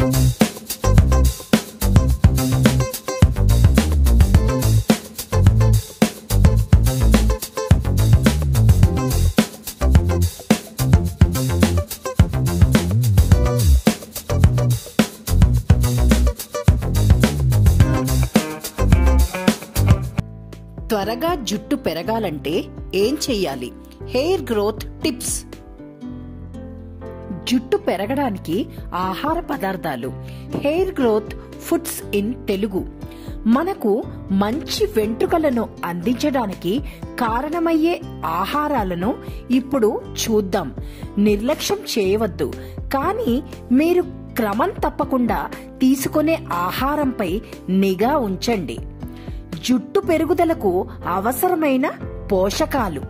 త్వరగా జుట్టు పెరగాలంటే ఏం చెయ్యాలి హెయిర్ గ్రోత్ టిప్స్ జుట్టు పెరగడానికి ఆహార పదార్థాలు hair growth foods in Telugu మనకు మంచి వెంట్రుకలను అందించడానికి కారణమయ్యే ఆహారాలను ఇప్పుడు చూద్దాం నిర్లక్ష్యం చేయవద్దు కానీ మీరు క్రమం తప్పకుండా తీసుకునే ఆహారంపై నిఘా ఉంచండి జుట్టు పెరుగుదలకు అవసరమైన పోషకాలు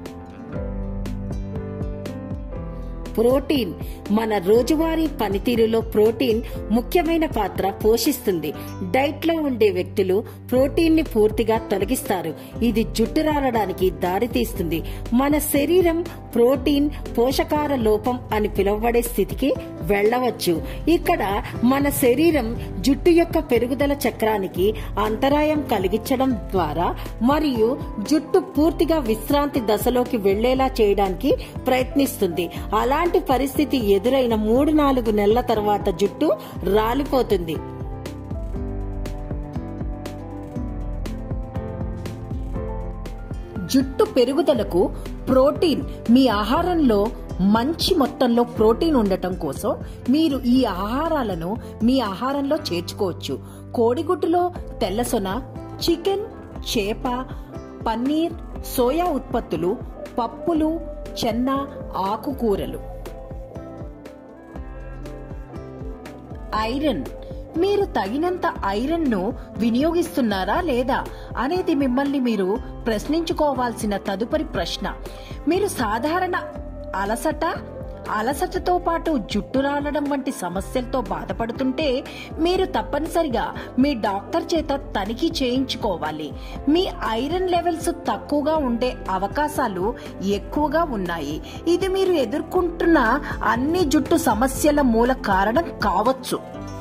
ప్రోటీన్ మన రోజువారీ పనితీరులో ప్రోటీన్ ముఖ్యమైన పాత్ర పోషిస్తుంది డైట్ లో ఉండే వ్యక్తులు ప్రోటీన్ ని పూర్తిగా తొలగిస్తారు ఇది జుట్టు రాలడానికి దారితీస్తుంది మన శరీరం ప్రోటీన్ పోషకాల లోపం అని పిలువబడే స్థితికి వెళ్ళవచ్చు ఇక్కడ మన శరీరం జుట్టు యొక్క పెరుగుదల చక్రానికి అంతరాయం కలిగించడం ద్వారా మరియు జుట్టు పూర్తిగా విశ్రాంతి దశలోకి వెళ్లేలా చేయడానికి ప్రయత్నిస్తుంది అలాంటి పరిస్థితి ఎదురైన మూడు నాలుగు నెలల తర్వాత జుట్టు రాలిపోతుంది జుట్టు పెరుగుదలకు ప్రోటీన్ మీ ఆహారంలో మంచి మొత్తంలో ప్రోటీన్ ఉండటం కోసం మీరు ఈ ఆహారాలను మీ ఆహారంలో చేర్చుకోవచ్చు కోడిగుడ్డులో తెల్లసొన చికెన్ చేప పన్నీర్ సోయా ఉత్పత్తులు పప్పులు చెన్న ఆకుకూరలు ఐరన్ మీరు తగినంత ఐరన్ ను వినియోగిస్తున్నారా లేదా అనేది మిమ్మల్ని మీరు ప్రశ్నించుకోవాల్సిన తదుపరి ప్రశ్న మీరు సాధారణ అలసట అలసటతో పాటు జుట్టు రాలడం వంటి సమస్యలతో బాధపడుతుంటే మీరు తప్పనిసరిగా మీ డాక్టర్ చేత తనిఖీ చేయించుకోవాలి మీ ఐరన్ లెవెల్స్ తక్కువగా ఉండే అవకాశాలు ఎక్కువగా ఉన్నాయి ఇది మీరు ఎదుర్కొంటున్న అన్ని జుట్టు సమస్యల మూల కారణం కావచ్చు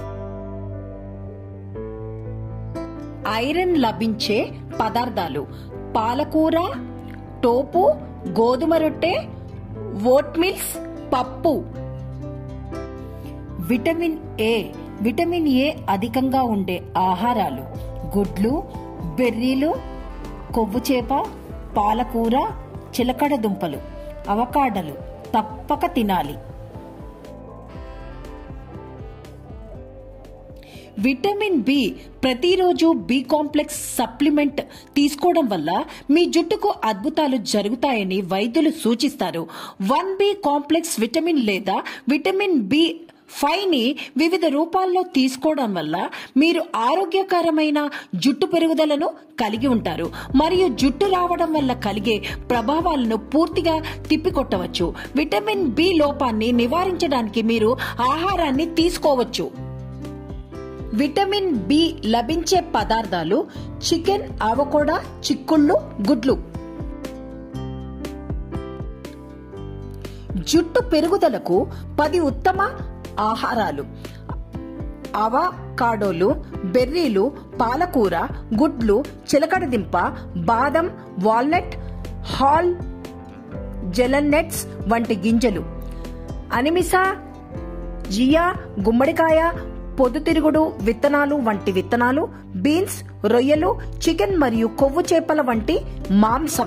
ఐరన్ లభించే పదార్థాలు పాలకూర టోపు గోధుమ రొట్టె ఓట్ మిల్స్ పప్పు విటమిన్ ఏ విటమిన్ ఏ అధికంగా ఉండే ఆహారాలు గుడ్లు బెర్రీలు కొవ్వు చేప పాలకూర చిలకడ దుంపలు అవకాడలు తప్పక తినాలి విటమిన్ బి ప్రతిరోజు బి కాంప్లెక్స్ సప్లిమెంట్ తీసుకోవడం వల్ల మీ జుట్టుకు అద్భుతాలు జరుగుతాయని వైద్యులు సూచిస్తారు వన్ బి కాంప్లెక్స్ విటమిన్ లేదా విటమిన్ బి ఫైవ్ ని వివిధ రూపాల్లో తీసుకోవడం వల్ల మీరు ఆరోగ్యకరమైన జుట్టు పెరుగుదలను కలిగి ఉంటారు మరియు జుట్టు రావడం వల్ల కలిగే ప్రభావాలను పూర్తిగా తిప్పికొట్టవచ్చు విటమిన్ బి లోపాన్ని నివారించడానికి మీరు ఆహారాన్ని తీసుకోవచ్చు విటమిన్ బి లభించే పదార్థాలు చికెన్ అవకోడా చిక్కుళ్ళు గుడ్లు జుట్టు పెరుగుదలకు పది ఉత్తమ ఆహారాలు అవకాడోలు బెర్రీలు పాలకూర గుడ్లు చిలకడదింప బాదం వాల్నట్ హాల్ జెలన్నెట్స్ వంటి గింజలు అనిమిసా జియా గుమ్మడికాయ పొద్దుతిరుగుడు విత్తనాలు వంటి విత్తనాలు బీన్స్ రొయ్యలు చికెన్ మరియు కొవ్వు చేపల వంటి మాంసం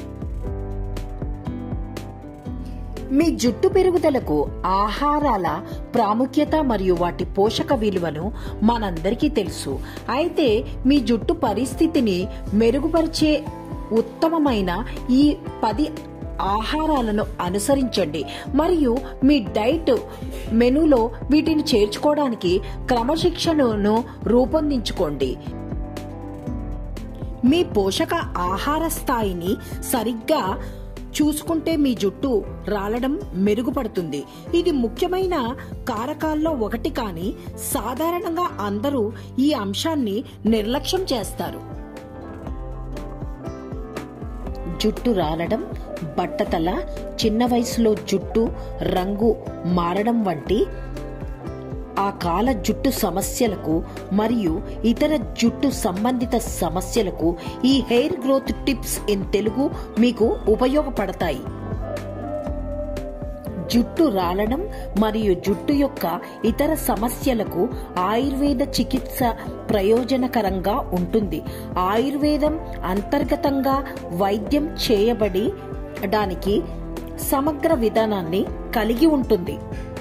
మీ జుట్టు పెరుగుదలకు ఆహారాల ప్రాముఖ్యత మరియు వాటి పోషక విలువను మనందరికీ తెలుసు అయితే మీ జుట్టు పరిస్థితిని మెరుగుపరిచే ఉత్తమమైన ఈ పది ఆహారాలను అనుసరించండి మరియు మీ డైట్ మెనూలో వీటిని చేర్చుకోవడానికి క్రమశిక్షణను రూపొందించుకోండి మీ పోషక ఆహార స్థాయిని సరిగ్గా చూసుకుంటే మీ జుట్టు రాలడం మెరుగుపడుతుంది ఇది ముఖ్యమైన కారకాల్లో ఒకటి కానీ సాధారణంగా అందరూ ఈ అంశాన్ని నిర్లక్ష్యం చేస్తారు జుట్టు రాలడం బట్టతల చిన్న వయసులో జుట్టు రంగు మారడం వంటి ఆ కాల జుట్టు సమస్యలకు మరియు ఇతర జుట్టు సంబంధిత సమస్యలకు ఈ hair growth tips in Telugu మీకు ఉపయోగపడతాయి జుట్టు రాలడం మరియు జుట్టు యొక్క ఇతర సమస్యలకు ఆయుర్వేద చికిత్స ప్రయోజనకరంగా ఉంటుంది ఆయుర్వేదం అంతర్గతంగా వైద్యం చేయబడి దానికి సమగ్ర విధానాన్ని కలిగి ఉంటుంది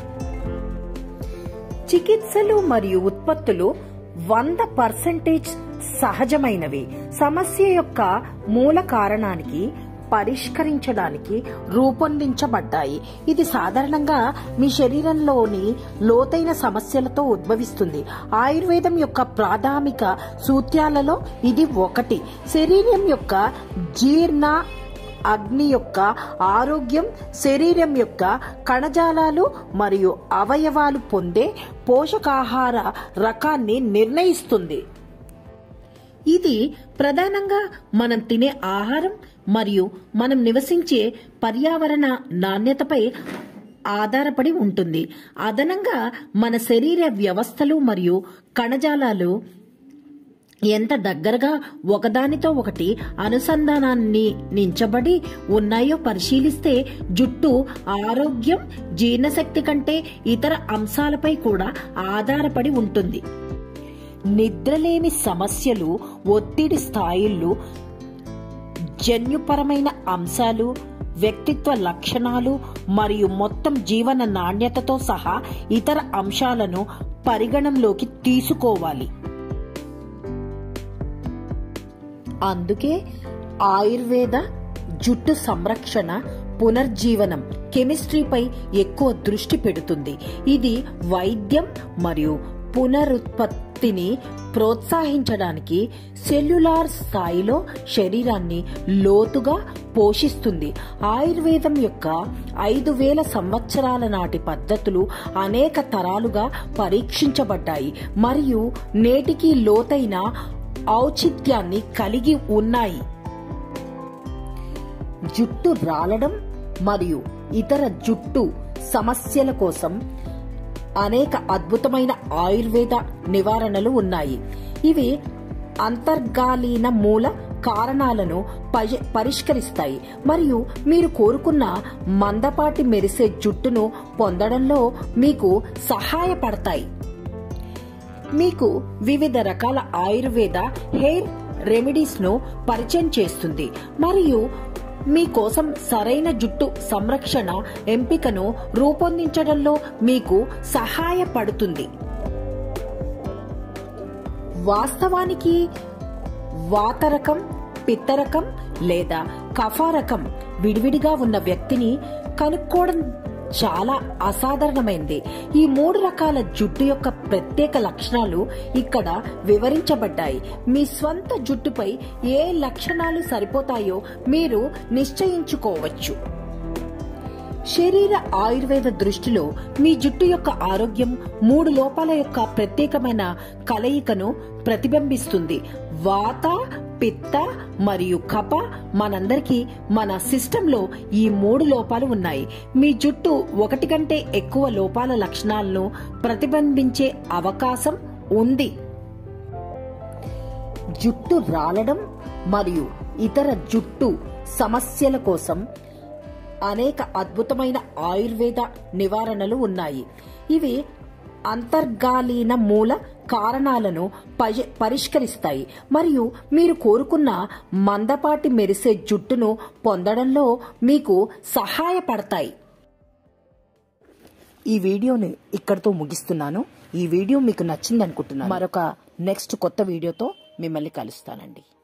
చికిత్సలు మరియు ఉత్పత్తులు వంద పర్సెంటేజ్ సహజమైనవి సమస్య యొక్క మూల కారణానికి పరిష్కరించడానికి రూపొందించబడ్డాయి ఇది సాధారణంగా మీ శరీరంలోని లోతైన సమస్యలతో ఉద్భవిస్తుంది ఆయుర్వేదం యొక్క ప్రాథమిక సూత్రాలలో ఇది ఒకటి శరీరం యొక్క జీర్ణ అగ్ని యొక్క ఆరోగ్యం శరీరం యొక్క కణజాలాలు మరియు అవయవాలు పొందే పోషకాహార రకాన్ని నిర్ణయిస్తుంది ఇది ప్రధానంగా మనం తినే ఆహారం మరియు మనం నివసించే పర్యావరణ నాణ్యతపై ఆధారపడి ఉంటుంది అదనంగా మన శరీర వ్యవస్థలు మరియు కణజాలాలు ఎంత దగ్గరగా ఒకదానితో ఒకటి అనుసంధానాన్ని నించబడి ఉన్నాయో పరిశీలిస్తే జుట్టు ఆరోగ్యం జీర్ణశక్తి కంటే ఇతర అంశాలపై కూడా ఆధారపడి ఉంటుంది నిద్రలేమి సమస్యలు ఒత్తిడి స్థాయిలు జన్యుపరమైన అంశాలు వ్యక్తిత్వ లక్షణాలు మరియు మొత్తం జీవన నాణ్యతతో సహా ఇతర అంశాలను పరిగణంలోకి తీసుకోవాలి అందుకే ఆయుర్వేద జుట్టు సంరక్షణ పునర్జీవనం కెమిస్ట్రీపై ఎక్కువ దృష్టి పెడుతుంది ఇది వైద్యం మరియు పునరుత్పత్తిని ప్రోత్సహించడానికి సెల్యులార్ స్థాయిలో శరీరాన్ని లోతుగా పోషిస్తుంది ఆయుర్వేదం యొక్క ఐదు వేల సంవత్సరాల నాటి పద్ధతులు అనేక తరాలుగా పరీక్షించబడ్డాయి మరియు నేటికి లోతైన ఔచిత్యాన్ని కలిగి ఉన్నాయి జుట్టు రాలడం మరియు ఇతర జుట్టు సమస్యల కోసం అనేక అద్భుతమైన ఆయుర్వేద నివారణలు ఉన్నాయి ఇవి అంతర్గాలీన మూల కారణాలను పరి- పరిష్కరిస్తాయి మరియు మీరు కోరుకున్న మందపాటి మెరిసే జుట్టును పొందడంలో మీకు సహాయపడతాయి మీకు వివిధ రకాల ఆయుర్వేద హెయిర్ రెమెడీస్ ను పరిచయం చేస్తుంది మరియు మీకోసం సరైన జుట్టు సంరక్షణ ఎంపికను రూపొందించడంలో మీకు సహాయపడుతుంది వాస్తవానికి వాతరకం పిత్తరకం లేదా కఫారకం విడివిడిగా ఉన్న వ్యక్తిని కనుక్కోవడం చాలా అసాధారణమైంది ఈ మూడు రకాల జుట్టు యొక్క ప్రత్యేక లక్షణాలు ఇక్కడ వివరించబడ్డాయి మీ స్వంత జుట్టుపై ఏ లక్షణాలు సరిపోతాయో మీరు నిశ్చయించుకోవచ్చు శరీర ఆయుర్వేద దృష్టిలో మీ జుట్టు యొక్క ఆరోగ్యం మూడు లోపాల యొక్క ప్రత్యేకమైన కలయికను ప్రతిబింబిస్తుంది వాత పిత్త మరియు కప మనందరికీ మన సిస్టంలో ఈ మూడు లోపాలు ఉన్నాయి మీ జుట్టు ఒకటి కంటే ఎక్కువ లోపాల లక్షణాలను ప్రతిబింబించే అవకాశం ఉంది జుట్టు రాలడం మరియు ఇతర జుట్టు సమస్యల కోసం అనేక అద్భుతమైన ఆయుర్వేద నివారణలు ఉన్నాయి ఇవి అంతర్గాలీన మూల కారణాలను పరి- పరిష్కరిస్తాయి మరియు మీరు కోరుకున్న మందపాటి మెరిసే జుట్టును పొందడంలో మీకు సహాయపడతాయి ఈ వీడియోని ఇక్కడితో ముగిస్తున్నాను ఈ వీడియో మీకు నచ్చింది అనుకుంటున్నాను మరొక నెక్స్ట్ కొత్త వీడియోతో మిమ్మల్ని కలుస్తానండి